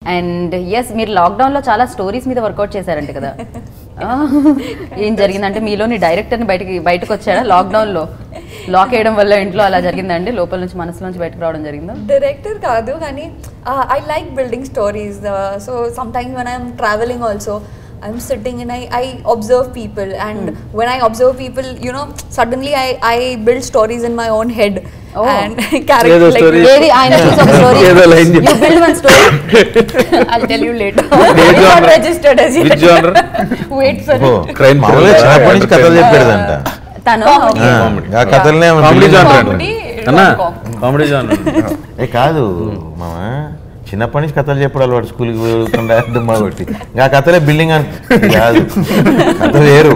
And yes మీరు lockdown లో చాలా స్టోరీస్ మీద వర్కౌట్ చేశారంట కదా ఆ, ఏం జరిగిందంటే మీలోని డైరెక్టర్ని బయటకి బయటకు వచ్చాడా లాక్డౌన్ లో లాక్ వేయడం వల్ల ఇంట్లో అలా జరిగిందండి లోపల నుంచి మనసు నుంచి బయటకు రావడం జరిగిందా డైరెక్టర్ కాదు కానీ I like building stories so sometimes when I'm travelling also I'm sitting and I I observe people and when I observe people you know suddenly I I build stories in my own head Oh. And ఏదో story. ఏది ఆయన చూసి ఒక story ఏదో line చెప్పు. You build one story I'll tell you later Which genre? registered as yet. Which genre? Wait for ఓ, crime మామూలుగా thriller, చిన్నప్పటి నుంచి కథలు entertainment. చెప్పాడంట తను Comedy. ఆ, okay. ఆ కథలనే ఆమె కామెడీ building జానర్ Comedy, అన్నా rom-com. కామెడీ జానర్ ఏ కాదు మామ చిన్నప్పటి నుంచి కథలు చెప్పడం అలవాటు స్కూల్కి పోకుండా దుమ్మా కొట్టి ఇంకా కథలే బిల్డింగ్ అని కాదు కథ వేరు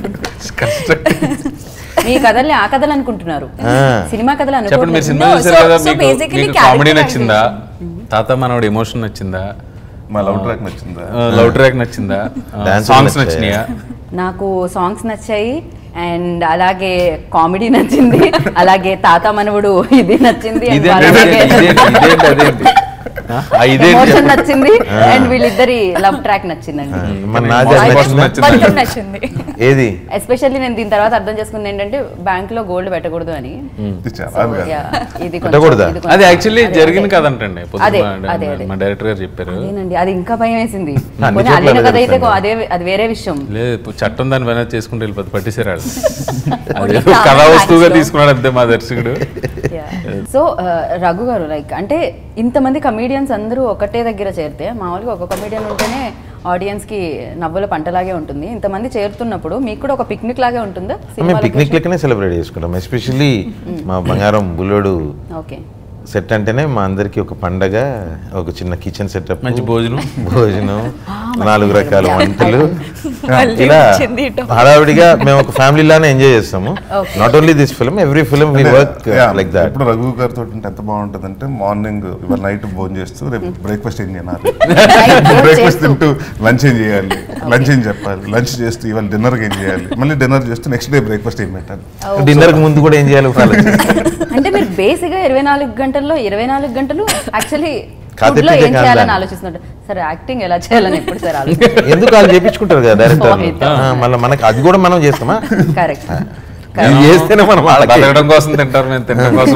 మీ కథల్ని ఆ కథలు అనుకుంటున్నారు ఆ. సినిమా కథలు చెప్పండి మీరు సినిమా No, చూసారు so- కదా so మీకు basically మీకు character కామెడీ acting. నచ్చిందా తాత మనోడు ఎమోషన్ నచ్చిందా మా లవ్ ట్రాక్ నచ్చిందా లవ్ ట్రాక్ నచ్చిందా Dance సాంగ్స్ నచ్చాయా? నచ్చినాయా నాకు సాంగ్స్ నచ్చాయి అండ్ అలాగే కామెడీ నచ్చింది అలాగే తాత మనవుడు ఇది నచ్చింది and ఇదేంటి అలాగే ఇదేంటి ఇదేంటి అదేంటి ఆ, ఆ, ఇదేంటి ఎమోషన్ నచ్చింది అండ్ వీళ్ళిద్దరి లవ్ ట్రాక్ నచ్చిందండి మన నాజా First నచ్చిందా? నచ్చిందా? కొంచెం నచ్చింది ఏది ఎస్పెషల్లీ నేను దీని తర్వాత అర్థం చేసుకుంది ఏంటంటే బ్యాంక్ లో గోల్డ్ పెట్టకూడదు అని ఇది చాలా So, కాదు. yeah, ఇది కొంచెం- పెట్టకూడదా? ఇది కొంచెం- అది యాక్చువల్లీ అదే, జరిగింది అదే. కదంటండి పొద్దున్న అదే, మా- అదే, అదే. మా డైరెక్టర్ గారు చెప్పారు అదేనండి అది ఇంకా భయం వేసింది అన్ని పోనీ చోట్ల అల్లిన అదే కథ అయితే జరుగుతుంది. అదే అది వేరే విషయం లేదు చట్టం దాని వెనక చేసుకుంటూ వెళ్ళిపోతే పట్టేశారు వాళ్ళు. Only అదేదో Tamil కథా వస్తువుగా Max లో. తీసుకున్నాడు అంతే మా దర్శకుడు సో రఘు గారు లైక్ అంటే ఇంతమంది కమీడియన్స్ అందరూ ఒకటే దగ్గర చేరితే మామూలుగా ఒక కమీడియన్ ఉంటేనే ఆడియన్స్ కి నవ్వుల పంటలాగే ఉంటుంది ఇంతమంది చేరుతున్నప్పుడు మీకు కూడా ఒక పిక్నిక్ లాగే ఉంటుందా మేము పిక్నిక్ లెక్కనే సెలబ్రేట్ చేసుకుంటాం ఎస్పెషల్లీ మా బంగారం బుల్లోడు ఓకే సెట్ అంటేనే మా అందరికి ఒక పండగ ఒక చిన్న కిచెన్ సెటప్ మంచి భోజనం భోజనం నాలుగు రకాల Yeah. వంటలు మళ్ళీ ఇలా వచ్చింది ఇటు. హడావిడిగా మేము ఒక ఫ్యామిలీ లానే ఎంజాయ్ చేస్తాము Okay. Not only this film every film we work Yeah, like that ఇప్పుడు రఘు గారితో ఉంటే ఎంత బాగుంటుంది అంటే మార్నింగ్ ఇవాళ నైట్ భోజనం చేస్తూ రేపు బ్రేక్ఫాస్ట్ ఏం చేయాలి బ్రేక్ఫాస్ట్ తింటూ లంచ్ ఏం చేయాలి లంచ్ ఏం చెప్పాలి లంచ్ చేస్తూ ఇవాళ డిన్నర్ ఏం చేయాలి మళ్ళీ డిన్నర్ చేస్తూ నెక్స్ట్ డే బ్రేక్ఫాస్ట్ ఏం పెట్టాలి డిన్నర్ కి ముందు కూడా ఏం చేయాలి follow చేస్తాం. అంటే మీరు బేసిక్గా ఇరవై నాలుగు గంటల్లో ఇరవై నాలుగు గంటలు యాక్చువల్లీ కథ ఫుడ్ లో ఎప్పితే ఏం కాదు చేయాలని దాన్ని. ఆలోచిస్తుంటారు సరే యాక్టింగ్ ఎలా చేయాలని ఎప్పుడు సార్ ఆలోచన ఎందుకు వాళ్ళు చేపించుకుంటారు కదా డైరెక్టర్ Sorry. మళ్ళీ మనకి అది కూడా మనం చేస్తామా కరెక్ట్ ఇది చేస్తేనే మనం వాళ్ళకి బతకడం కోసం తింటారు మేము తినడం కోసం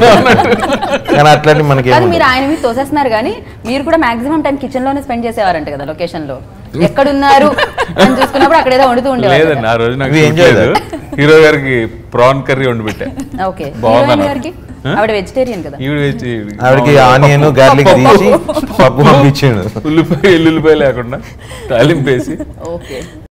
కానీ అట్లాంటి మనకి కాదు మీరు ఆయన మీద తోసేస్తున్నారు కానీ మీరు కూడా మాక్సిమం టైం కిచెన్ లోనే స్పెండ్ చేసేవారంట కదా లొకేషన్ లో ఎక్కడున్నారు అని చూసుకున్నప్పుడు అక్కడ ఏదో వండుతూ ఉండేవారు లేదండి ఆ రోజు నాకు We shoot enjoy లేదు హీరో గారికి ప్రాన్ కర్రీ వండి పెట్టా ఓకే బాగుంది హీరోయిన్ అన్న. గారికి ఆవిడ వెజిటేరియన్ కదా ఈవిడ వేచి ఆవిడకి ఆనియన్ గార్లిక్ తీసి పప్పు పంపించాడు ఉల్లిపాయ ఎల్లుల్లిపాయ లేకుండా తాలింపేసి ఓకే